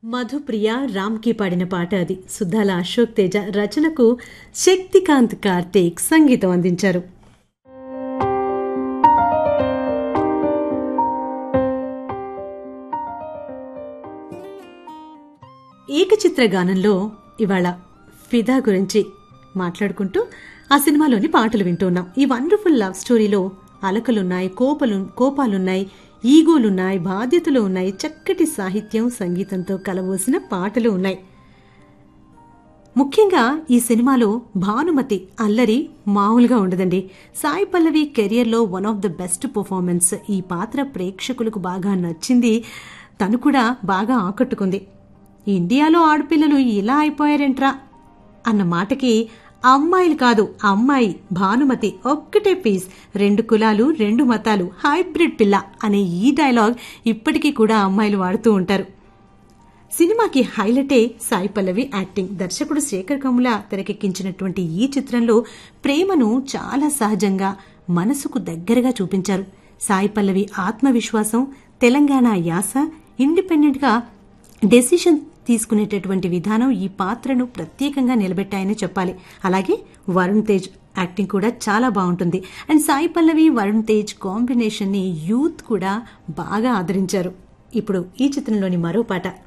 మధుప్రియ రామ్కి పాడిన పాట అది సుద్దాల అశోక్ తేజ రచనకు శక్తికాంత్ కార్తీక్ సంగీతం అందించారు ఏకచిత్ర గానంలో ఇవాళ ఫిదా గురించి మాట్లాడుకుంటూ ఆ సినిమాలోని పాటలు వింటున్నాం ఈ వండర్ఫుల్ లవ్ స్టోరీలో అలకలున్నాయి కోపలు కోపాలున్నాయి ఈగోలున్నాయి బాధ్యతలు ఉన్నాయి చక్కటి సాహిత్యం సంగీతంతో కలబోసిన పాటలు ఉన్నాయి ముఖ్యంగా ఈ సినిమాలో భానుమతి అల్లరి మామూలుగా ఉండదండి సాయి పల్లవి కెరియర్లో one of the best performance ఈ పాత్ర ప్రేక్షకులకు బాగా నచ్చింది తను కూడా బాగా ఆకట్టుకుంది ఇండియాలో ఆడపిల్లలు ఇలా అయిపోయారేంట్రా అన్న మాటకి అమ్మాయిలు కాదు అమ్మాయి భానుమతి ఒక్కటే పీస్ రెండు కులాలు రెండు మతాలు హైబ్రిడ్ పిల్ల అనే ఈ డైలాగ్ ఇప్పటికీ కూడా అమ్మాయిలు వాడుతూ ఉంటారు సినిమాకి హైలైటే సాయి పల్లవి యాక్టింగ్ దర్శకుడు శేఖర్ కముల తెరకెక్కించినటువంటి ఈ చిత్రంలో ప్రేమను చాలా సహజంగా మనసుకు దగ్గరగా చూపించారు సాయి పల్లవి ఆత్మవిశ్వాసం తెలంగాణ యాస ఇండిపెండెంట్ గా డెసిషన్ తీసుకునేటటువంటి విధానం ఈ పాత్రను ప్రత్యేకంగా నిలబెట్టాయని చెప్పాలి అలాగే వరుణ్ తేజ్ యాక్టింగ్ కూడా చాలా బాగుంటుంది అండ్ సాయి పల్లవి వరుణ్ తేజ్ కాంబినేషన్ ని యూత్ కూడా బాగా ఆదరించారు ఇప్పుడు ఈ చిత్రంలోని మరో పాట